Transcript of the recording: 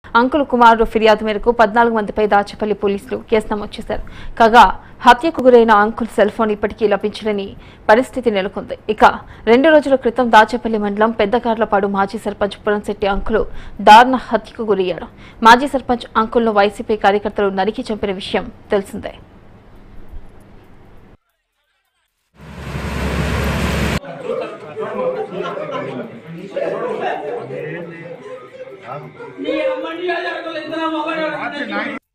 uncle కుమారుడు ఫిర్యాదు మేరకు పద్నాలుగు మందిపై దాచేపల్లి పోలీసులు కేసు నమోదు చేశారు కాగా హత్యకు గురైన అంకుల్ సెల్ ఫోన్ ఇప్పటికీ లభించలేని పరిస్థితి నెలకొంది ఇక రెండు రోజుల క్రితం దాచేపల్లి మండలం పెద్దకార్లపాడు మాజీ సర్పంచ్ పురంశెట్టి అంకులు దారుణ హత్యకు గురయ్యారు మాజీ సర్పంచ్ అంకుల్ను వైసీపీ కార్యకర్తలు నరికి చంపిన విషయం తెలిసిందే నీ అమ్మ నీ అజారకులు ఇద్దరు మొగడు